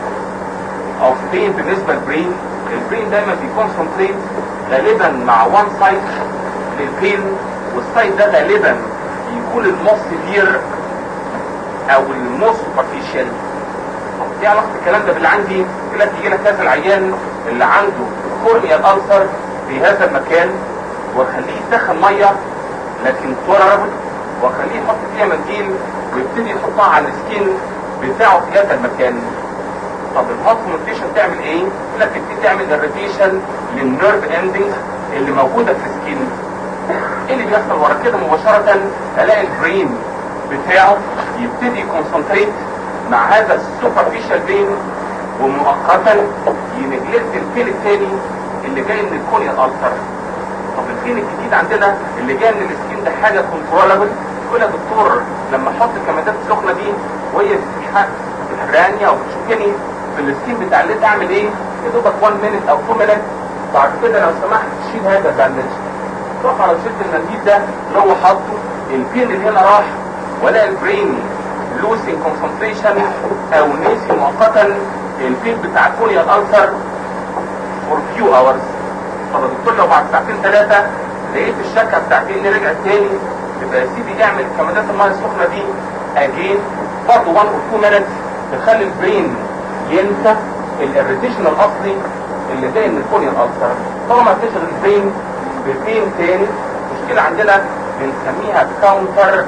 اوف بين بالنسبه للبرين البرين دايما بيكونسنتريت غالبا مع وان سايت للبين والسايت ده غالبا يكون الموست سيفير او الموست سوبرفيشال ايه علاقه الكلام ده باللي عندي يقول لك يجي لك هذا العيان اللي عنده كورنيال الالسر في هذا المكان واخليه يسخن ميه لكن تورابل واخليه يحط فيها منديل ويبتدي يحطها على السكين بتاعه في هذا المكان طب الهوت نوتيشن تعمل ايه؟ يقول لك تبتدي تعمل الريتيشن للنيرف اندنج اللي موجوده في السكين ايه اللي بيحصل ورا كده مباشره الاقي البرين بتاعه يبتدي يكونسنتريت مع هذا السوبرفيشال بين ومؤقتا ينجلت الفين الثاني اللي جاي من الكونيا الالتر طب الفين الجديد عندنا اللي جاي من السكين ده حاجه كنترولابل يقول يا دكتور لما احط الكمادات السخنه دي وهي بتحرق بتحرقني او بتشوكني في السكين بتاع الليد اعمل ايه؟ يا دوبك 1 مينت او 2 مينت بعد كده لو سمحت تشيل هذا الباندج تروح على شلت المنديل ده اللي هو حاطه البين اللي هنا راح ولا البرين لوسين كونسنتريشن او نسي مؤقتا البين بتاع الكونيا الالسر فور فيو اورز طب يا دكتور لو بعد ساعتين ثلاثه لقيت الشكه بتاعتين اللي رجعت تاني يبقى يا سيدي اعمل كمادات الميه السخنه دي اجين برضه 1 اور 2 مينتس تخلي البرين ينسى الاريتيشن الاصلي اللي جاي من الكونيا الالسر طالما تشغل البرين ببين تاني مشكله عندنا بنسميها كاونتر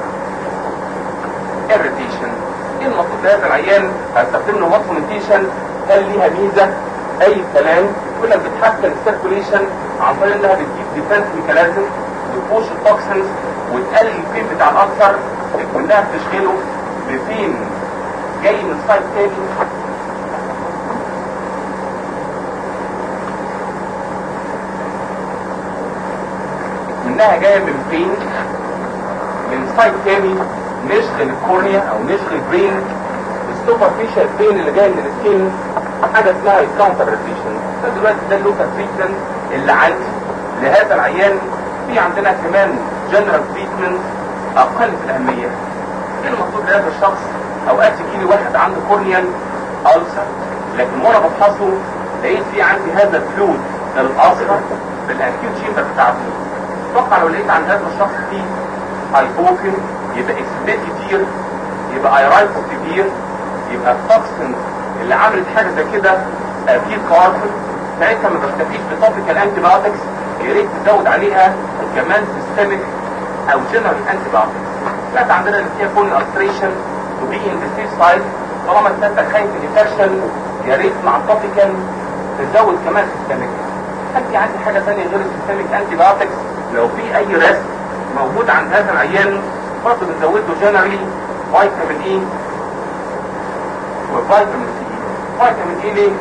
irritation ايه المطلوب لهذا العيان هستخدم له ماتفومنتيشن هل ليها ميزه اي كلام يقول لك بتحسن السيركوليشن عن طريق انها بتجيب ديفنس ميكانيزم بتبوش التوكسنز وتقلل البين بتاع الاكثر منها بتشغله ببين جاي من سايت تاني منها جايه من بين من سايت تاني نشغل الكورنيا او نشغل البرين السوبرفيشال بين اللي جاي من السكين حاجه اسمها الكاونتر ريفيشن ده دلوقتي ده اللوكال تريتمنت اللي عندي لهذا العيان في عندنا كمان جنرال تريتمنت اقل في الاهميه ايه المطلوب لهذا الشخص اوقات يجي لي واحد عنده كورنيال ألسر لكن وانا بفحصه لقيت في عندي هذا الفلويد الاصفر في الاكيوت شيمبر بتاعته اتوقع لو لقيت عند هذا الشخص فيه هايبوكن يبقى اكسبات كتير يبقى ايرايت كبير يبقى التوكسين اللي عملت حاجه زي كده ابيل كارفل ساعتها ما بكتفيش بتوبيكال انتي بايوتكس يا ريت تزود عليها كمان سيستميك او جنرال انتي بايوتكس ساعتها عندنا اللي فيها كون الستريشن تو بي ان ذا سيف سايد طالما انت خايف من الانفكشن يا ريت مع التوبيكال تزود كمان سيستميك هل في عندي حاجه ثانيه غير السيستميك انتي بايوتكس لو في اي ريسك موجود عند هذا العيان برضه بنزود له جنرالي فيتامين اي وفيتامين سي فيتامين اي ليه؟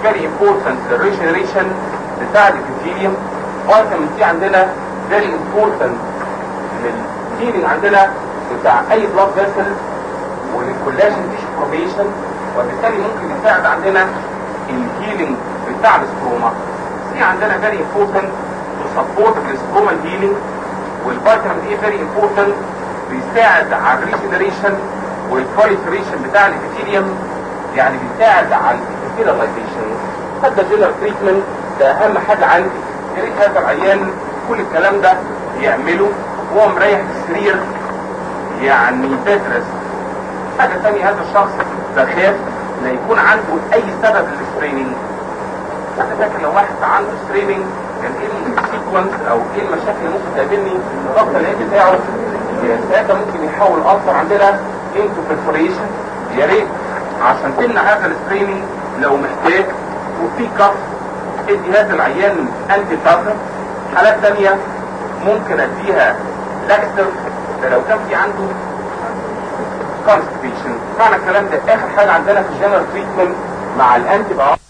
very important regeneration بتاع الابيثيليوم فيتامين سي عندنا very important للهيلينج عندنا بتاع اي بلاد فيسل وللكولاجين تيشو فورميشن وبالتالي ممكن يساعد عندنا الهيلينج بتاع الستروما سي عندنا very important to support الستروما healing والفيتامين اي very important بيساعد على الريجنريشن والبوليفريشن بتاع الابيثيليوم يعني بيساعد على الابيثيلايزيشن هذا جنرال تريتمنت ده اهم حاجه عندي يا ريت هذا العيان كل الكلام ده يعمله وهو مريح في السرير يعني بيدرس حاجه ثانيه هذا الشخص بخاف لا يكون عنده اي سبب للستريننج انا فاكر لو واحد عنده ستريننج كان ايه السيكونس او ايه المشاكل اللي ممكن تقابلني الضغط العين بتاعه ساعتها ممكن يحول اثر عندنا انتو برفوريشن يا ريت عشان تمنع هذا الستريننج لو محتاج وفي كف ادي هذا العيان انتي تاسر حالات ثانيه ممكن اديها لاكستر ده لو كان في عنده كونستيبيشن معنى الكلام ده اخر حاجه عندنا في الجنرال تريتمنت مع الانتي